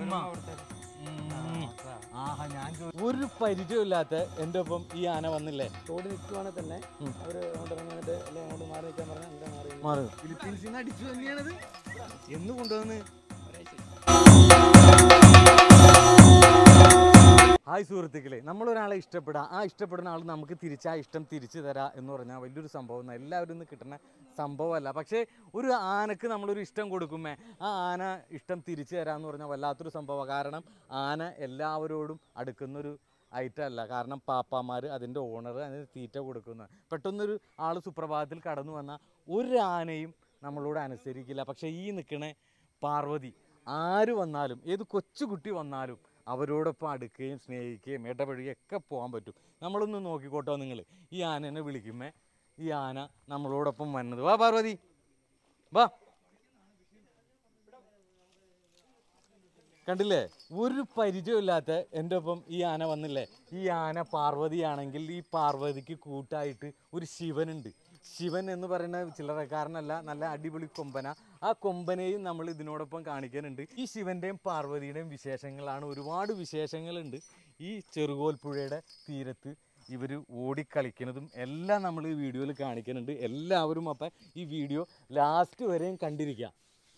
Cinema ഉം. ആഹാ ഞാൻ ചോ- ഒരു പരിചയമില്ലാത്ത എൻ്റെ ഒപ്പം ഈ ആന വന്നില്ലേ റോഡ് നിൽക്കുവാണെങ്കിൽ തന്നെ അവർ അങ്ങോട്ട് ഇറങ്ങി വന്നിട്ട് അല്ലെങ്കിൽ അങ്ങോട്ട് മാറി നിൽക്കാൻ പറഞ്ഞാൽ എന്താ മാറി മാറി ഫിലിപ്പീൻസിൽ നിന്ന് അടിച്ചു തന്നെയാണത് എന്ന് കൊണ്ടുവന്ന് ഹായ് സുഹൃത്തുക്കളെ നമ്മൾ ഒരാളെ ഇഷ്ടപ്പെടുക ആ ഇഷ്ടപ്പെടുന്ന ആൾ നമുക്ക് തിരിച്ച് ആ ഇഷ്ടം തിരിച്ചു തരാം എന്ന് പറഞ്ഞാൽ വലിയൊരു സംഭവം ഒന്നും എല്ലാവരും നിന്ന് കിട്ടുന്ന സംഭവമല്ല പക്ഷേ ഒരു ആനക്ക് നമ്മളൊരു ഇഷ്ടം കൊടുക്കുമേ ആ ആന ഇഷ്ടം തിരിച്ചു തരാമെന്ന് പറഞ്ഞാൽ വല്ലാത്തൊരു സംഭവമാണ് കാരണം ആന എല്ലാവരോടും അടുക്കുന്നൊരു ഐറ്റം അല്ല കാരണം പാപ്പാമാർ അതിൻ്റെ ഓണർ അതിന് തീറ്റ കൊടുക്കുന്ന പെട്ടെന്നൊരു ആൾ സുപ്രഭാതത്തിൽ കടന്നു വന്നാൽ ഒരു ആനയും നമ്മളോട് അനുസരിക്കില്ല പക്ഷേ ഈ നിൽക്കണ പാർവതി ആര് വന്നാലും ഏത് കൊച്ചുകുട്ടി വന്നാലും അവരോടൊപ്പം അടുക്കുകയും സ്നേഹിക്കുകയും ഇടപഴകുകയും ഒക്കെ പോകാൻ പറ്റും നമ്മളൊന്ന് നോക്കിക്കോട്ടോ നിങ്ങൾ ഈ ആനനെ വിളിക്കുമേ ഈ ആന നമ്മളോടൊപ്പം വന്നത് വാ പാർവതി വാ കണ്ടില്ലേ ഒരു പരിചയമില്ലാത്ത എൻ്റെ ഒപ്പം ഈ ആന വന്നില്ലേ ഈ ആന പാർവതിയാണെങ്കിൽ ഈ പാർവതിക്ക് കൂട്ടായിട്ട് ഒരു ശിവനുണ്ട് ശിവൻ എന്ന് പറയുന്ന ചില്ലറക്കാരനല്ല നല്ല അടിപൊളി കൊമ്പന ആ കൊമ്പനെയും നമ്മൾ ഇതിനോടൊപ്പം കാണിക്കാനുണ്ട് ഈ ശിവൻ്റെയും പാർവതിയുടെയും വിശേഷങ്ങളാണ് ഒരുപാട് വിശേഷങ്ങളുണ്ട് ഈ ചെറുകോൽപ്പുഴയുടെ തീരത്ത് ഇവർ ഓടിക്കളിക്കുന്നതും എല്ലാം നമ്മൾ ഈ വീഡിയോയിൽ കാണിക്കുന്നുണ്ട് എല്ലാവരും അപ്പം ഈ വീഡിയോ ലാസ്റ്റ് വരെയും കണ്ടിരിക്കുക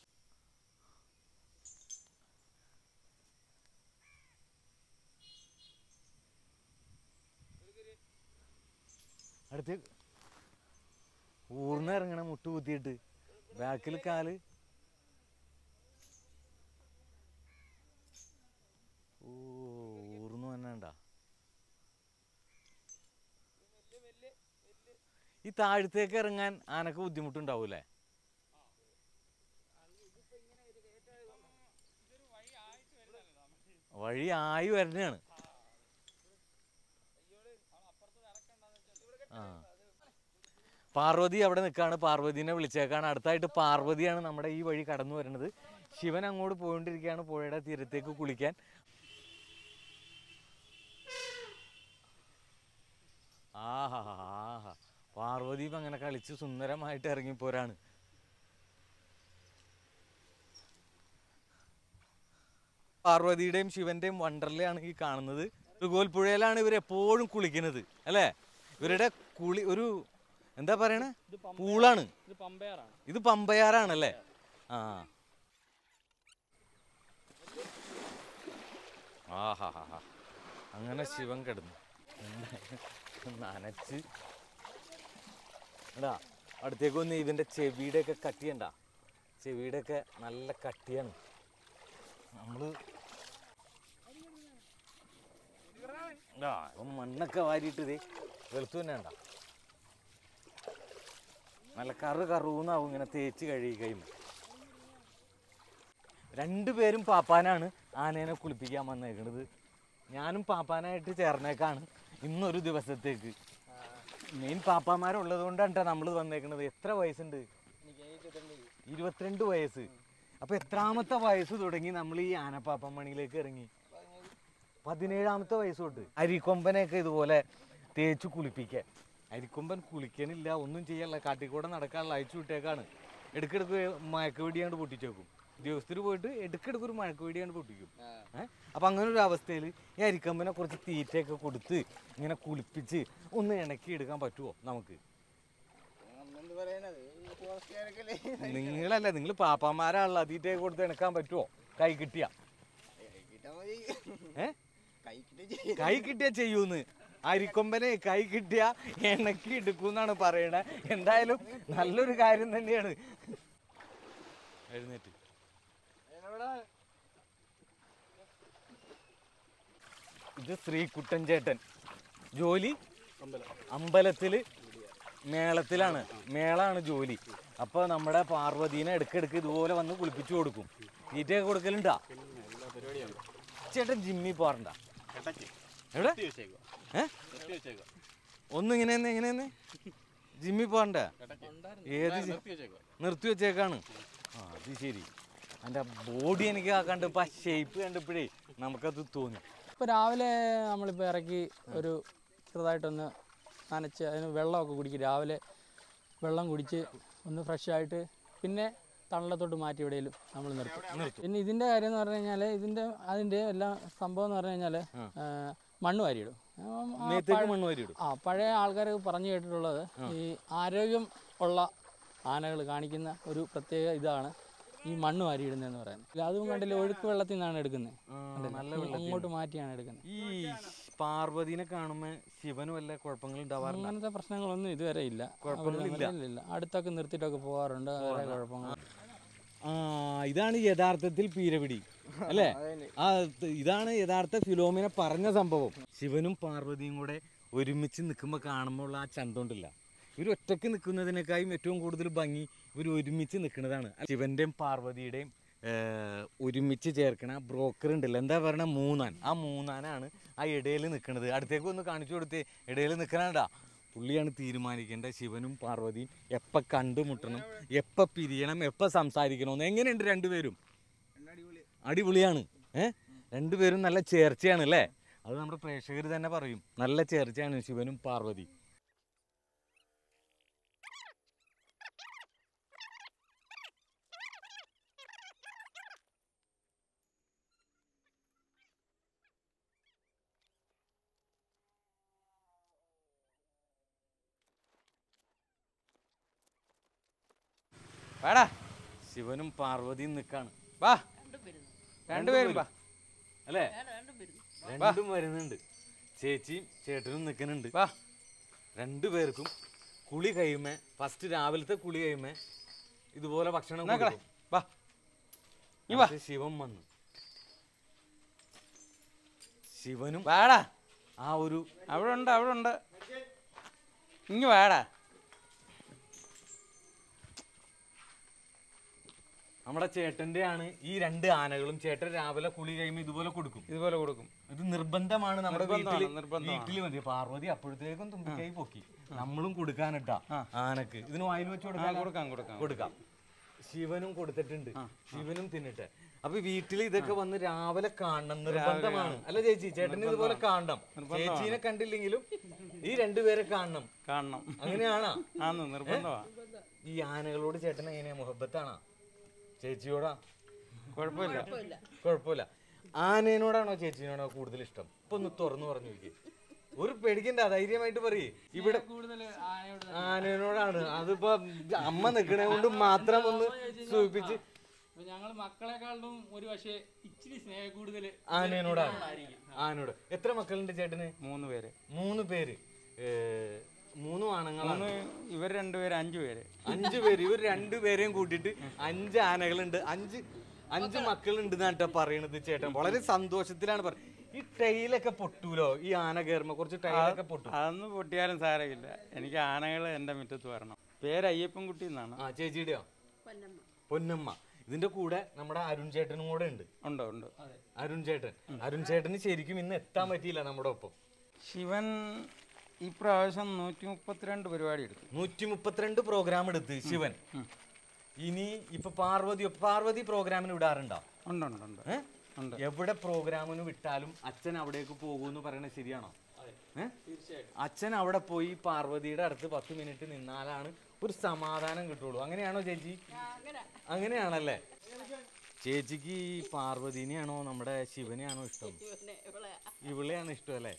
അടുത്ത് ഊർന്ന് ഇറങ്ങണം മുട്ട് കുത്തിയിട്ട് ബാക്കിൽ കാല് ഓ ഊർന്നു തന്നെ ഉണ്ടാ ഈ താഴത്തേക്ക് ഇറങ്ങാൻ ആനക്ക് ബുദ്ധിമുട്ടുണ്ടാവൂലേ വഴി ആയി വരണയാണ് ആ പാർവതി അവിടെ നിൽക്കുകയാണ് പാർവതിനെ വിളിച്ചേക്കാണ് അടുത്തായിട്ട് പാർവതിയാണ് നമ്മുടെ ഈ വഴി കടന്നു വരുന്നത് ശിവൻ അങ്ങോട്ട് പോയിക്കൊണ്ടിരിക്കുകയാണ് പുഴയുടെ തീരത്തേക്ക് കുളിക്കാൻ ആഹാ ആഹാ പാർവതി ഇപ്പം അങ്ങനെ കളിച്ച് സുന്ദരമായിട്ട് ഇറങ്ങിപ്പോരാണ് പാർവതിയുടെയും ശിവന്റെയും വണ്ടർലയാണ് ഈ കാണുന്നത് ത്രികോൽപ്പുഴയിലാണ് ഇവർ എപ്പോഴും കുളിക്കുന്നത് അല്ലേ ഇവരുടെ കുളി ഒരു എന്താ പറയണേ പൂളാണ് ഇത് പമ്പയാറാണ് ഇത് പമ്പയാറാണല്ലേ ആ ആഹാ ഹാ ഹാ അങ്ങനെ ശിവൻ കിടന്നു നനച്ച് എടാ അടുത്തേക്ക് വന്ന് ഇവന്റെ ചെവിയുടെ ഒക്കെ കട്ടിയണ്ട ചെവിയുടെ ഒക്കെ നല്ല കട്ടിയാണ് നമ്മള് ആ ഇവൻ മണ്ണൊക്കെ വാരിയിട്ട് ഇതേ വെളുത്തു തന്നെ ഉണ്ട നല്ല കറു കറുന്നാവും ഇങ്ങനെ തേച്ച് കഴുകി കഴിയുമ്പോൾ രണ്ടുപേരും പാപ്പാനാണ് ആനേനെ കുളിപ്പിക്കാൻ വന്നേക്കണത് ഞാനും പാപ്പാനായിട്ട് ചേർന്നേക്കാണ് ഇന്നൊരു ദിവസത്തേക്ക് മെയിൻ പാപ്പാമാരുള്ളത് കൊണ്ടാണ് നമ്മൾ വന്നേക്കണത് എത്ര വയസ്സുണ്ട് ഇരുപത്തിരണ്ട് വയസ്സ് അപ്പൊ എത്രാമത്തെ വയസ്സ് തുടങ്ങി നമ്മൾ ഈ ആനപ്പാപ്പൻ മണിയിലേക്ക് ഇറങ്ങി പതിനേഴാമത്തെ വയസ്സ് തൊട്ട് അരിക്കൊമ്പനെയൊക്കെ ഇതുപോലെ തേച്ച് കുളിപ്പിക്കാൻ അരിക്കൊമ്പൻ കുളിക്കണില്ല ഒന്നും ചെയ്യല്ല കാട്ടിക്കൂടെ നടക്കാനുള്ള അയച്ചു വിട്ടേക്കാണ് ഇടയ്ക്കിടയ്ക്ക് മയക്കുവെടിയാണ്ട് പൊട്ടിച്ചേക്കും ഉദ്യോഗസ്ഥർ പോയിട്ട് ഇടയ്ക്കിടയ്ക്ക് ഒരു മയക്കുവെടിയാണ്ട് പൊട്ടിക്കും ഏഹ് അപ്പം അങ്ങനെ ഒരു അവസ്ഥയിൽ ഈ അരിക്കമ്പനെ കുറച്ച് തീറ്റയൊക്കെ കൊടുത്ത് ഇങ്ങനെ കുളിപ്പിച്ച് ഒന്ന് ഇണക്കി എടുക്കാൻ പറ്റുമോ നമുക്ക് നിങ്ങളല്ല നിങ്ങൾ പാപ്പാമാരാണല്ലോ തീറ്റയൊക്കെ കൊടുത്ത് ഇണക്കാൻ പറ്റുമോ കൈ കിട്ടിയ ഏ കൈ കിട്ടിയ ചെയ്യൂന്ന് അരിക്കൊമ്പനെ കൈ കിട്ടിയ എണ്ണക്കി എടുക്കൂന്നാണ് പറയണേ എന്തായാലും നല്ലൊരു കാര്യം തന്നെയാണ് എഴുന്നേറ്റ് ഇത് ശ്രീകുട്ടൻ ചേട്ടൻ ജോലി അമ്പലത്തില് മേളത്തിലാണ് മേളാണ് ജോലി അപ്പൊ നമ്മുടെ പാർവതീനെ ഇടയ്ക്കിടയ്ക്ക് ഇതുപോലെ വന്ന് കുളിപ്പിച്ചു കൊടുക്കും തീറ്റയൊക്കെ കൊടുക്കലുണ്ടാ ചേട്ടൻ ജിമ്മി പോറണ്ട എവിടെ ഏ ഒന്ന് ഇങ്ങനെ എങ്ങനെയെന്ന് ജിമ്മി പോറണ്ട ഏത് ജി- നിർത്തി വെച്ചേക്കാണ് ആ അത് ശരി എൻ്റെ ബോഡി എനിക്ക് ആ കണ്ടപ്പോൾ ആ ഷേപ്പ് കണ്ടപ്പോഴേ നമുക്കത് തോന്നി ഇപ്പോൾ രാവിലെ നമ്മളിപ്പോൾ ഇറക്കി ഒരു ചെറുതായിട്ടൊന്ന് നനച്ച് അതിന് വെള്ളമൊക്കെ കുടിക്കും രാവിലെ വെള്ളം കുടിച്ച് ഒന്ന് ഫ്രഷ് ആയിട്ട് പിന്നെ തണലത്തോട്ട് മാറ്റി എവിടെയെങ്കിലും നമ്മൾ നിർത്തും പിന്നെ ഇതിൻ്റെ കാര്യം എന്ന് പറഞ്ഞു കഴിഞ്ഞാൽ ഇതിൻ്റെ അതിൻ്റെ എല്ലാം സംഭവം എന്ന് പറഞ്ഞു കഴിഞ്ഞാൽ മണ്ണ് വാരിയിടും ഉം, ആ മേത്തേക്ക് മണ്ണ് വരിയിടും ആ പഴയ ആൾക്കാർ പറഞ്ഞു കേട്ടിട്ടുള്ളത് ഈ ആരോഗ്യം ഉള്ള ആനകൾ കാണിക്കുന്ന ഒരു പ്രത്യേക ഇതാണ് ഈ മണ്ണ് വാരിയിടുന്നതെന്ന് പറയുന്നത് അതും കണ്ടില്ല ഒഴുക്ക് വെള്ളത്തിൽ നിന്നാണ് എടുക്കുന്നത് നല്ല അങ്ങോട്ട് മാറ്റിയാണ് എടുക്കുന്നത് ഈ പാർവതിനെ കാണുമ്പോ ശിവന് വല്ല കുഴപ്പങ്ങൾ ഉണ്ടാവാറില്ല അങ്ങനത്തെ പ്രശ്നങ്ങളൊന്നും ഇതുവരെ ഇല്ല കുഴപ്പങ്ങളില്ല. അവര് ഇല്ല അടുത്തൊക്കെ നിർത്തിയിട്ടൊക്കെ പോകാറുണ്ട് വേറെ കുഴപ്പങ്ങൾ ആ ഇതാണ് യഥാർത്ഥത്തിൽ പീരപിടി അല്ലേ ആ ത് ഇതാണ് യഥാർത്ഥ ഫിലോമിനെ പറഞ്ഞ സംഭവം ശിവനും പാർവതിയും കൂടെ ഒരുമിച്ച് നിൽക്കുമ്പോൾ കാണുമ്പോൾ ഉള്ള ആ ചന്തമുണ്ടില്ല ഇവർ ഒറ്റയ്ക്ക് നിൽക്കുന്നതിനേക്കാളും ഏറ്റവും കൂടുതൽ ഭംഗി ഇവർ ഒരുമിച്ച് നിൽക്കുന്നതാണ് ശിവന്റെയും പാർവതിയുടെയും ഏർ, ഒരുമിച്ച് ചേർക്കണ ബ്രോക്കർ ഉണ്ടല്ലോ എന്താ പറയണ മൂന്നാൻ ആ മൂന്നാനാണ് ആ ഇടയിൽ നിൽക്കുന്നത് അടുത്തേക്ക് ഒന്ന് കാണിച്ചു കൊടുത്തേ ഇടയിൽ നിൽക്കണണ്ടാ പുള്ളിയാണ് തീരുമാനിക്കേണ്ടത് ശിവനും പാർവതിയും എപ്പോൾ കണ്ടുമുട്ടണം എപ്പോൾ പിരിയണം എപ്പോൾ സംസാരിക്കണമെന്ന് എങ്ങനെയുണ്ട് രണ്ടുപേരും അടിപൊളിയാണ് ഏ രണ്ടുപേരും നല്ല ചേർച്ചയാണ് അല്ലേ അത് നമ്മുടെ പ്രേക്ഷകർ തന്നെ പറയും നല്ല ചേർച്ചയാണ് ശിവനും പാർവതി വാടാ ശിവനും പാർവതിയും നിൽക്കാണ് വാ രണ്ടുപേരും വാ അല്ലേ രണ്ടും വരുന്നുണ്ട് ചേച്ചിയും ചേട്ടനും നിൽക്കുന്നുണ്ട് വാ രണ്ടുപേർക്കും കുളി കഴിയുമ്പേ ഫസ്റ്റ് രാവിലത്തെ കുളി കഴിയുമ്പേ ഇതുപോലെ ഭക്ഷണം നോക്കളെ കൊടുക്കും. വാ നീ വാ എന്നിട്ട് ശിവൻ വന്നു ശിവനും വാടാ ആ ഒരു അവിടെ ഉണ്ട് അവിടെ ഉണ്ട് ഇങ്ങ് വാടാ നമ്മുടെ ചേട്ടന്റെ ആണ് ഈ രണ്ട് ആനകളും ചേട്ടൻ രാവിലെ കുളി കഴിയുമ്പോൾ ഇതുപോലെ കൊടുക്കും ഇതുപോലെ കൊടുക്കും ഇത് നിർബന്ധമാണ് നമ്മുടെ നിർബന്ധമാണ്, വീട്ടില് നിർബന്ധമാണ്. വീട്ടില് മതി പാർവതി അപ്പോഴത്തേക്കും തുമ്പിക്കായി പൊക്കി നമ്മളും കൊടുക്കാനിട്ടാ ആനക്ക് ഇതിന് വായിൽ വെച്ച് ആ കൊടുക്കാൻ കൊടുക്കാം കൊടുക്കാം കൊടുക്കാം ശിവനും കൊടുത്തിട്ടുണ്ട് ശിവനും തിന്നിട്ട് അപ്പൊ വീട്ടിൽ ഇതൊക്കെ വന്ന് രാവിലെ കാണണം നിർബന്ധമാണ് അല്ല ചേച്ചി ചേട്ടന് ഇതുപോലെ കാണണം ചേച്ചീനെ കണ്ടില്ലെങ്കിലും ഈ രണ്ടുപേരെ കാണണം കാണണം അങ്ങനെയാണോ ആന്ന് നിർബന്ധമാ ഈ ആനകളോട് ചേട്ടൻ എങ്ങനെയാ മുഹബത്താണോ ചേച്ചിയോടാ കുഴപ്പമില്ല കുഴപ്പമില്ല ആനേനോടാണോ ചേച്ചിനോടാണോ കൂടുതൽ ഇഷ്ടം ഇപ്പൊ ഒന്ന് തുറന്നു പറഞ്ഞു നോക്കി ഒരു പേടിക്കണ്ട ധൈര്യമായിട്ട് പറയേ ഇവിടെ കൂടുതൽ ആനയോട് ആനേനോടാണ് അതിപ്പോ അമ്മ നിക്കണേ കൊണ്ട് മാത്രം ഒന്ന് സൂചിപ്പിച്ച് അപ്പൊ ഞങ്ങൾ മക്കളെക്കാളും ഒരു പക്ഷേ ഇച്ചിരി സ്നേഹ കൂടുതൽ ആനേനോടാണ് ആനോട് എത്ര മക്കളുണ്ട് ചേട്ടന് മൂന്ന് പേര് മൂന്ന് പേര് ഏർ, മൂന്നും ആണുങ്ങളാണ് മൂന്ന് ഇവർ രണ്ടുപേര് അഞ്ചു പേര് അഞ്ചു പേര് ഇവർ രണ്ടുപേരെയും കൂട്ടിയിട്ട് അഞ്ച് ആനകളുണ്ട് അഞ്ച് അഞ്ച് മക്കളുണ്ട് എന്നാട്ടോ പറയണത് ചേട്ടൻ വളരെ സന്തോഷത്തിലാണ് പറയുന്നത് ഈ ടൈലൊക്കെ പൊട്ടൂലോ ഈ ആന കയറുമ്പോ കുറച്ച് ടൈലൊക്കെ പൊട്ടും അതൊന്നും പൊട്ടിയാലും സാരമില്ല എനിക്ക് ആനകൾ എൻ്റെ മുറ്റത്ത് വരണം പേര് അയ്യപ്പൻകുട്ടി എന്നാണ് ആ ചേച്ചിയുടെയോ പൊന്നമ്മ ഇതിന്റെ കൂടെ നമ്മുടെ അരുൺ ചേട്ടനും കൂടെ ഉണ്ട് ഉണ്ടോ ഉണ്ട് അരുൺ ചേട്ടൻ അരുൺ ചേട്ടന് ശരിക്കും ഇന്ന് എത്താൻ പറ്റിയില്ല നമ്മുടെ ഒപ്പം ശിവൻ ഈ പ്രാവശ്യം നൂറ്റി മുപ്പത്തിരണ്ട് പരിപാടി എടുത്തു നൂറ്റി മുപ്പത്തിരണ്ട് പ്രോഗ്രാം എടുത്ത് ശിവൻ ഇനി ഇപ്പൊ പാർവതി പാർവതി പ്രോഗ്രാമിന് വിടാറുണ്ടോ ഉണ്ട് ഉണ്ട് ഉണ്ട് ഏ? ഉണ്ട്. എവിടെ പ്രോഗ്രാമിന് വിട്ടാലും അച്ഛൻ അവിടേക്ക് പോകുമെന്ന് പറയണത് ശരിയാണോ ഏ? അച്ഛൻ അവിടെ പോയി പാർവതിയുടെ അടുത്ത് പത്ത് മിനിറ്റ് നിന്നാലാണ് ഒരു സമാധാനം കിട്ടുള്ളൂ അങ്ങനെയാണോ ചേച്ചി അങ്ങനെയാണല്ലേ ചേച്ചിക്ക് ഈ പാർവതിനെയാണോ നമ്മുടെ ശിവനെയാണോ ഇഷ്ടം ഇവളെയാണ് ഇഷ്ടം അല്ലേ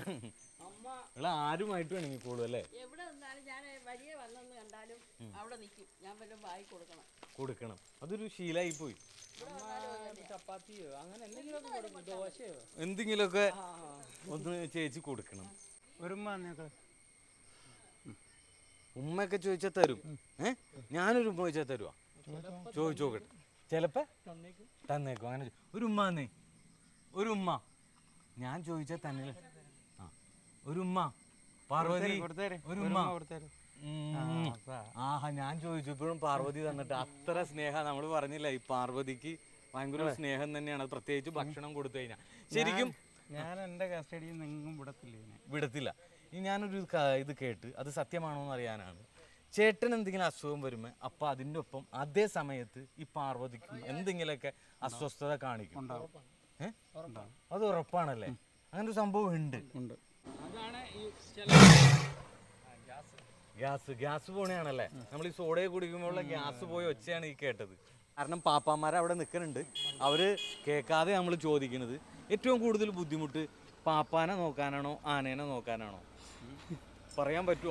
ഇവളെ ആരുമായിട്ട് ഇണങ്ങിക്കോളൂ അല്ലേ എവിടെ നിന്നാലും ഞാൻ വഴിയെ വന്നെന്ന് കണ്ടാലും അവിടെ നിൽക്കും ഞാൻ വല്ലതും വായി കൊടുക്കണം കൊടുക്കണം അതൊരു ശീലമായി പോയി ചപ്പാത്തിയോ അങ്ങനെ എന്തെങ്കിലുമൊക്കെ കൊടുക്കും ദോശയോ എന്തെങ്കിലുമൊക്കെ ഒന്ന് ചേച്ചി കൊടുക്കണം വരുമ്പോ നിനക്ക് ഉമ്മയൊക്കെ ചോദിച്ചാൽ തരും ഏ ഞാനൊരു ഉമ്മ ചോദിച്ചാൽ തരുവാ ചോദിച്ചു നോക്കട്ടെ ചിലപ്പോ തന്നേക്കും അങ്ങനെ ചോ- ഒരു ഉമ്മ തന്നേ ഒരു ഉമ്മ ഞാൻ ചോദിച്ചാൽ തന്നെ ആ ഒരു ഉമ്മ പാർവതി കൊടുത്തേരെ ഒരു ഒരു ഉമ്മ ഉമ്മ കൊടുത്തേരെ ഉം. ആഹാ ഞാൻ ചോദിച്ചപ്പോഴും പാർവതി തന്നിട്ട് അത്ര സ്നേഹം നമ്മൾ പറഞ്ഞില്ല ഈ പാർവതിക്ക് ഭയങ്കര ഒരു സ്നേഹം തന്നെയാണ് അത് പ്രത്യേകിച്ച് ഭക്ഷണം കൊടുത്തു കഴിഞ്ഞാൽ ശരിക്കും ഞാൻ എൻ്റെ കസ്റ്റഡിയിൽ നിന്നും വിടത്തില്ല ഇതിനെ വിടത്തില്ല ഇനി ഞാനൊരു ക- ഇത് കേട്ട് അത് സത്യമാണോ എന്ന് അറിയാനാണ് ചേട്ടൻ എന്തെങ്കിലും അസുഖം വരുമ്പോൾ അപ്പം അതിൻ്റെ ഒപ്പം അതേ സമയത്ത് ഈ പാർവതിക്കും എന്തെങ്കിലുമൊക്കെ അസ്വസ്ഥത കാണിക്കും ഏ? അത് ഉറപ്പാണല്ലേ അങ്ങനെ ഒരു സംഭവം ഉണ്ട് ഉണ്ട് അതാണ് ഈ ചില ഗ്യാസ് ഗ്യാസ് പോണെയാണല്ലേ നമ്മൾ ഈ സോഡയെ കുടിക്കുമ്പോഴുള്ള ഗ്യാസ് പോയ ഒച്ചയാണ് ഈ കേട്ടത് കാരണം പാപ്പാമാർ അവിടെ നിൽക്കുന്നുണ്ട് അവര് കേൾക്കാതെ നമ്മൾ ചോദിക്കുന്നത് ഏറ്റവും കൂടുതൽ ബുദ്ധിമുട്ട് പാപ്പാനെ നോക്കാനാണോ ആനേനെ നോക്കാനാണോ പറയാൻ പറ്റുമോ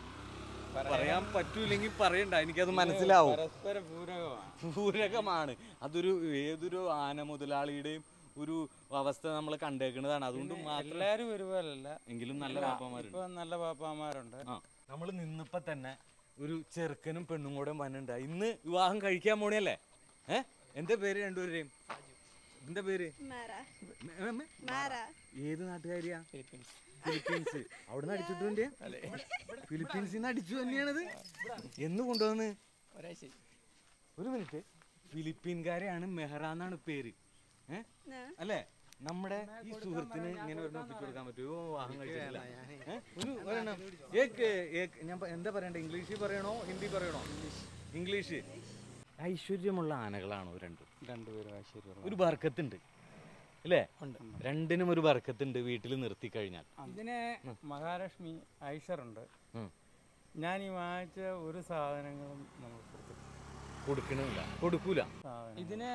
പറയാൻ പറ്റൂലെങ്കിൽ പറയണ്ട എനിക്കത് മനസ്സിലാവും പരസ്പര പൂരകമാണ് പൂരകമാണ് അതൊരു ഏതൊരു ആന മുതലാളിയുടെയും ഒരു അവസ്ഥ നമ്മൾ കണ്ടേക്കുന്നതാണ് അതുകൊണ്ട് മാത്രം എല്ലാരും ഒരുപോലല്ല എങ്കിലും നല്ല പാപ്പന്മാരുണ്ട് ഇപ്പൊ നല്ല പാപ്പാമാരുണ്ട് ആ നമ്മൾ നിന്നപ്പോ തന്നെ ഒരു ചെറുക്കനും പെണ്ണും കൂടെ വന്നിട്ടുണ്ട് ഇന്ന് വിവാഹം കഴിക്കാൻ പോണിയല്ലേ ഏ എന്താ പേര് രണ്ടുപേരുടെയും എന്താ പേര് മാറാ മെ- മെ- മെ- മാറാ ഏത് നാട്ടുകാരിയാ ഫിലിപ്പീൻസ് അവിടുന്ന് അടിച്ചിട്ടുണ്ട് ഫിലിപ്പീൻസിൽ നിന്ന് അടിച്ചു തന്നെയാണത് എന്ന് കൊണ്ടുവന്ന് ഒരാഴ്ച ഒരു മിനിറ്റ് ഫിലിപ്പീൻകാരെയാണ് മെഹ്റ എന്നാണ് പേര് ഏ ആ. അല്ലേ നമ്മുടെ ഈ സുഹൃത്തിന് ഇങ്ങനെ ഒരെണ്ണം ഒപ്പിച്ചു കൊടുക്കാൻ പറ്റുമോ വിവാഹം കഴിച്ചിട്ടില്ല ഏ? ഒരു ഒരെണ്ണം ഏക്ക് ഏക്ക് ഞാൻ പ- എന്താ പറയണ്ടേ ഇംഗ്ലീഷിൽ പറയണോ ഹിന്ദി പറയണോ ഇംഗ്ലീഷ് ഐശ്വര്യമുള്ള ആനകളാണോ രണ്ടും രണ്ടുപേരും ഐശ്വര്യമുള്ള ഒരു ബർക്കത്തുണ്ട് അല്ലേ രണ്ടിനും ഒരു ബർക്കത്തുണ്ട് വീട്ടിൽ നിർത്തി കഴിഞ്ഞാൽ ഇതിന് മഹാലക്ഷ്മി ഐഷറുണ്ട് ഉം. ഞാൻ ഈ വാങ്ങിച്ച ഒരു സാധനങ്ങളും നമുക്ക് കൊടുത്തിട്ടില്ല. കൊടുക്കണില്ല കൊടുക്കൂല സാധനം ഇതിനെ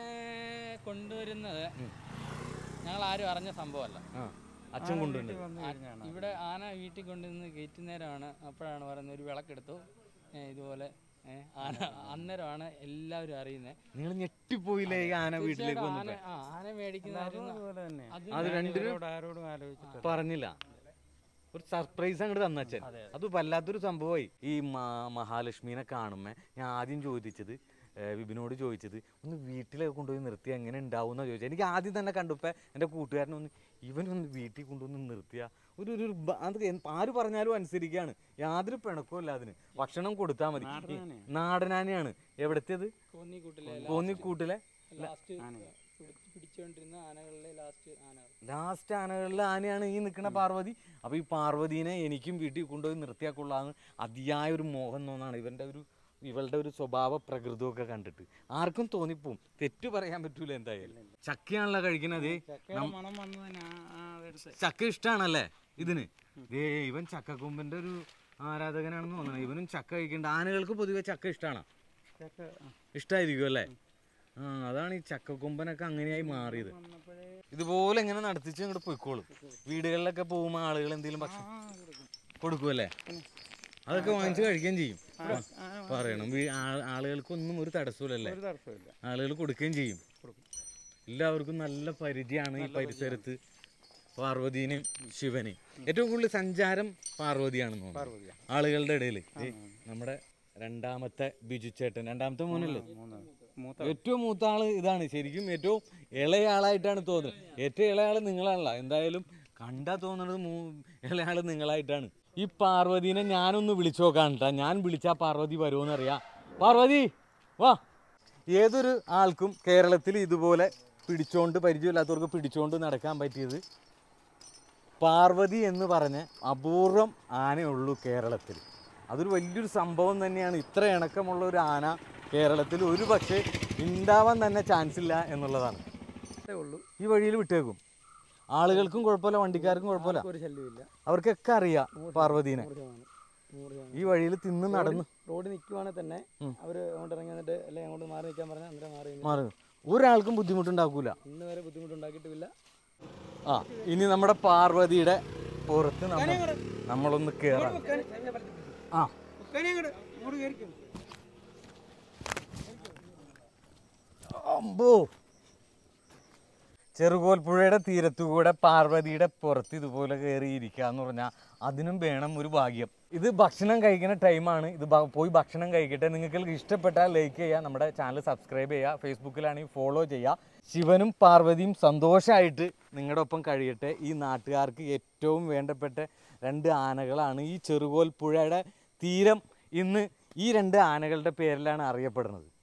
കൊണ്ടുവരുന്നത് ഞങ്ങൾ ആരും അറിഞ്ഞ സംഭവമല്ല ആ അച്ഛൻ കൊണ്ടുവരുന്നത് വന്നു കഴിഞ്ഞാണ് ഇവിടെ ആന വീട്ടിൽ കൊണ്ടുവന്ന് കയറ്റി നേരമാണ് അപ്പോഴാണ് പറയുന്നത് ഒരു വിളക്കെടുത്തു ഏ, ഇതുപോലെ ഏ, ആന അന്നേരമാണ് എല്ലാവരും അറിയുന്നത് നിങ്ങൾ ഞെട്ടിപ്പോയില്ലേ ഈ ആന വീട്ടിലേക്ക് ആന വന്നിട്ട് ആ ആന മേടിക്കുന്നതായിരുന്നു അതുപോലെ തന്നെ അത് അത് രണ്ടിനും ഇവരോട് ആരോടും ആലോചിച്ചിട്ട് പറഞ്ഞില്ല ഒരു സർപ്രൈസ് അങ്ങോട്ട് തന്നച്ചൻ അത് വല്ലാത്തൊരു സംഭവമായി ഈ മ- മഹാലക്ഷ്മിനെ കാണുമ്പോ ഞാൻ ആദ്യം ചോദിച്ചത് ഏ, വിപിനോട് ചോദിച്ചത് ഒന്ന് വീട്ടിലൊക്കെ കൊണ്ടുപോയി നിർത്തിയാൽ എങ്ങനെ ഉണ്ടാവും എന്നാ ചോദിച്ചത് എനിക്ക് ആദ്യം തന്നെ കണ്ടപ്പോ എൻ്റെ കൂട്ടുകാരനൊന്ന് ഇവനൊന്ന് വീട്ടിൽ കൊണ്ടുവന്ന് നിർത്തിയ ഒരു ഒരു ബ- അത് എന്ത് ആര് പറഞ്ഞാലും അനുസരിക്കാണ് യാതൊരു പിണക്കവും ഇല്ല അതിന് ഭക്ഷണം കൊടുത്താൽ മതി ഈ നാടനാനയാണ് എവിടത്തേത് കോന്നിക്കൂട്ടിലെ കോന്നിക്കൂട്ടിലെ ലാസ്റ്റ് പിടിച്ചുകൊണ്ടിരുന്ന ആനകളിലെ ലാസ്റ്റ് ആനകൾ ലാസ്റ്റ് ആനകളിലെ ആനയാണ് ഈ നിൽക്കുന്ന പാർവതി അപ്പൊ ഈ പാർവതീനെ എനിക്കും വീട്ടിൽ കൊണ്ടുപോയി നിർത്തിയാൽ കൊള്ളാന്ന് അതിയായ ഒരു മോഹം തോന്നാണ് ഇവന്റെ ഒരു ഇവളുടെ ഒരു സ്വഭാവ പ്രകൃതമൊക്കെ കണ്ടിട്ട് ആർക്കും തോന്നിപ്പോവും തെറ്റു പറയാൻ പറ്റൂല എന്തായാലും ചക്കയാണല്ലോ കഴിക്കുന്നത് ചക്കയുടെ മണം വന്നതിന് ആ- ആ അതെടുത്ത് ചക്ക ഇഷ്ടാണല്ലേ ഇതിന് ദേ ഇവൻ ചക്കക്കൊമ്പന്റെ ഒരു ആരാധകനാണെന്ന് തോന്നണം ഇവനും ചക്ക കഴിക്കേണ്ട ആനകൾക്ക് പൊതുവെ ചക്ക ഇഷ്ടമാണ് ചക്ക ഇഷ്ടമായിരിക്കും അല്ലേ ആ അതാണ് ഈ ചക്കക്കൊമ്പനൊക്കെ അങ്ങനെയായി മാറിയത് വന്നപ്പോഴേ ഇതുപോലെ ഇങ്ങനെ നടത്തിച്ച് ഇങ്ങോട്ട് പോയിക്കോളും വീടുകളിലൊക്കെ പോകുമ്പോൾ ആളുകൾ എന്തെങ്കിലും ഭക്ഷണം കൊടുക്കുമല്ലേ അതൊക്കെ വാങ്ങിച്ച് കഴിക്കുകയും ചെയ്യും പറയണം വീ- ആ- ആളുകൾക്കൊന്നും ഒരു തടസ്സമില്ലല്ലേ ഒരു തടസ്സമില്ല ആളുകൾ കൊടുക്കുകയും ചെയ്യും എല്ലാവർക്കും നല്ല പരിചയമാണ് ഈ പരിസരത്ത് പാർവതീനെയും ശിവനെയും ഏറ്റവും കൂടുതൽ സഞ്ചാരം പാർവതിയാണെന്ന് തോന്നുന്നു ആളുകളുടെ ഇടയിൽ നമ്മുടെ രണ്ടാമത്തെ ബിജു ചേട്ടൻ രണ്ടാമത്തെ മോനല്ലേ മൂന്ന് മൂത്ത ഏറ്റവും മൂത്ത ആള് ഇതാണ് ശരിക്കും ഏറ്റവും ഇളയ ആളായിട്ടാണ് തോന്നുന്നത് ഏറ്റവും ഇളയ ആള് നിങ്ങളാണല്ലോ എന്തായാലും കണ്ടാ തോന്നുന്നത് മൂ- ഇളയ ആള് നിങ്ങളായിട്ടാണ് ഈ പാർവതീനെ ഞാനൊന്ന് വിളിച്ചു നോക്കാൻ ട്ടാ. ഞാൻ വിളിച്ചാ പാർവതി വരുമോന്നറിയാ പാർവതി വാ ഏതൊരു ആൾക്കും കേരളത്തിൽ ഇതുപോലെ പിടിച്ചോണ്ട് പരിചയമില്ലാത്തവർക്ക് പിടിച്ചോണ്ട് നടക്കാൻ പറ്റിയത് പാർവതി എന്ന് പറഞ്ഞ അപൂർവം ആനയുള്ളൂ കേരളത്തിൽ അതൊരു വലിയൊരു സംഭവം തന്നെയാണ് ഇത്ര ഇണക്കമുള്ള ഒരു ആന കേരളത്തിൽ ഒരു പക്ഷേ ഉണ്ടാവാൻ തന്നെ ചാൻസ് ഇല്ല എന്നുള്ളതാണ് ഇത്രേ ഉള്ളൂ ഈ വഴിയിൽ വിട്ടേക്കും ആളുകൾക്കും കുഴപ്പമില്ല വണ്ടിക്കാർക്കും കുഴപ്പമില്ല ഒരു ശല്യമില്ല അവർക്കൊക്കെ അറിയാം പാർവതീനെ നൂറ് ശതമാനം നൂറ് ശതമാനം ഈ വഴിയിൽ തിന്ന് നടന്ന് റോഡ് നിൽക്കുവാണെങ്കിൽ തന്നെ അവർ അങ്ങോട്ട് ഇറങ്ങി വന്നിട്ട് അല്ലെങ്കിൽ അങ്ങോട്ട് മാറി നിൽക്കാൻ പറഞ്ഞാൽ അന്നേരം മാറി നിന്ന് മാറി ഒരാൾക്കും ബുദ്ധിമുട്ടുണ്ടാക്കൂല ഇന്ന് വരെ ബുദ്ധിമുട്ടുണ്ടാക്കിയിട്ടുമില്ല ആ ഇനി നമ്മുടെ പാർവതിയുടെ പുറത്ത് നമ്മൾ നമ്മളൊന്ന് കേറാം ആ അമ്പോ ചെറുകോൽപ്പുഴയുടെ തീരത്തുകൂടെ പാർവതിയുടെ പുറത്ത് ഇതുപോലെ കയറി ഇരിക്കുക എന്ന് പറഞ്ഞാൽ അതിനും വേണം ഒരു ഭാഗ്യം ഇത് ഭക്ഷണം കഴിക്കുന്ന ടൈമാണ് ഇത് ഭ- പോയി ഭക്ഷണം കഴിക്കട്ടെ നിങ്ങൾക്ക് ഇഷ്ടപ്പെട്ടാൽ ലൈക്ക് ചെയ്യുക നമ്മുടെ ചാനൽ സബ്സ്ക്രൈബ് ചെയ്യുക ഫേസ്ബുക്കിലാണെങ്കിൽ ഫോളോ ചെയ്യുക ശിവനും പാർവതിയും സന്തോഷമായിട്ട് നിങ്ങളുടെ ഒപ്പം കഴിയട്ടെ ഈ നാട്ടുകാർക്ക് ഏറ്റവും വേണ്ടപ്പെട്ട രണ്ട് ആനകളാണ് ഈ ചെറുകോൽപ്പുഴയുടെ തീരം ഇന്ന് ഈ രണ്ട് ആനകളുടെ പേരിലാണ് അറിയപ്പെടുന്നത്